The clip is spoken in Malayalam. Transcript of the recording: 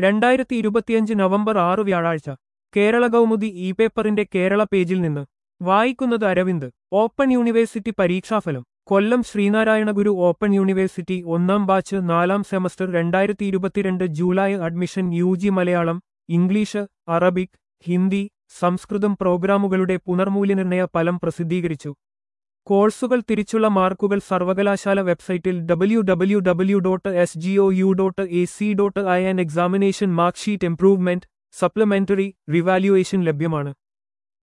രണ്ടായിരത്തി ഇരുപത്തിയഞ്ച് നവംബർ ആറ് വ്യാഴാഴ്ച കേരള കൗമുദി ഇ പേപ്പറിന്റെ കേരള പേജിൽ നിന്ന് വായിക്കുന്നത് അരവിന്ദ് ഓപ്പൺ യൂണിവേഴ്സിറ്റി പരീക്ഷാഫലം കൊല്ലം ശ്രീനാരായണ ഗുരു ഓപ്പൺ യൂണിവേഴ്സിറ്റി ഒന്നാം ബാച്ച് നാലാം സെമസ്റ്റർ രണ്ടായിരത്തി ഇരുപത്തിരണ്ട് July admission U G Malayalam English Arabic Hindi Samskritam പ്രോഗ്രാമുകളുടെ പുനർമൂല്യനിർണയ ഫലം പ്രസിദ്ധീകരിച്ചു കോഴ്സുകൾ തിരിച്ചുള്ള മാർക്കുകൾ സർവകലാശാല വെബ്സൈറ്റിൽ W W W dot S G O U dot A C dot I N examination mark sheet improvement supplementary revaluation ലഭ്യമാണ്